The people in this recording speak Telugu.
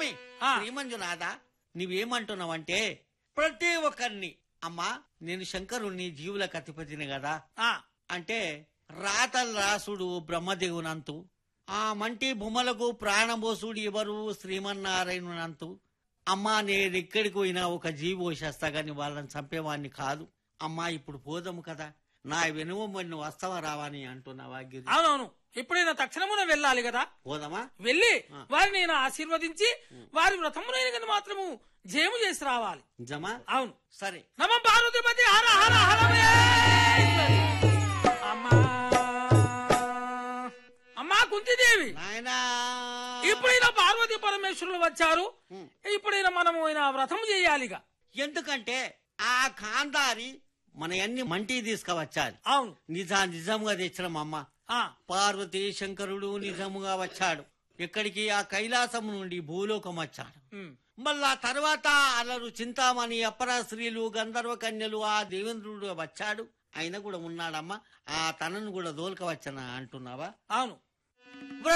స్వామి ఆ. శ్రీమంజునాథ నువ్వేమంటున్నావంటే ప్రతి ఒక్కరిని అమ్మా నేను శంకరుణ్ణి జీవులకు అతిపతిని కదా ఆ అంటే రాతల రాసుడు బ్రహ్మదేవునంతు ఆ మంటి బొమ్మలకు ప్రాణబోసుడు ఎవరు శ్రీమన్నారాయణునంతు అమ్మా నేను ఎక్కడికి పోయినా ఒక జీవి పోసేస్తా గాని వాళ్ళని చంపేవాడిని కాదు అమ్మా ఇప్పుడు పోదాము కదా నా వెనువమ్మని వస్తావా రావని అంటున్నావా గిరి అవునవును ఎప్పుడైనా తక్షణమున వెళ్ళాలి కదా పోదామా వెళ్ళి ఆ. వారిని నేను ఆశీర్వదించి వారి వ్రతమునైన కానీ మాత్రము జయము చేసి రావాలి నిజమా అవును సరే నమ పార్వతిపతి హర హర హరమే అమ్మా అమ్మా కుంతిదేవి నాయనా ఇప్పుడైనా పార్వతీ పరమేశ్వరులు వచ్చారు ఉం. ఇప్పుడైనా మనము అయినా వ్రతం చేయాలిగా ఎందుకంటే ఆ కాందారి మన అన్ని మంటి తీసుకువచ్చాలి అవును నిజా నిజంగా తెచ్చినాం అమ్మ ఆ పార్వతీ శంకరుడు నిజముగా వచ్చాడు ఎక్కడికి ఆ కైలాసం నుండి భూలోకం వచ్చాడు ఉం. మళ్ళా తర్వాత అలరు చింతామణి అపరా స్త్రీలు గంధర్వ కన్యలు ఆ దేవేంద్రుడు వచ్చాడు ఆయన కూడా ఉన్నాడమ్మా ఆ తనను కూడా దోల్క వచ్చన అంటున్నావా అవును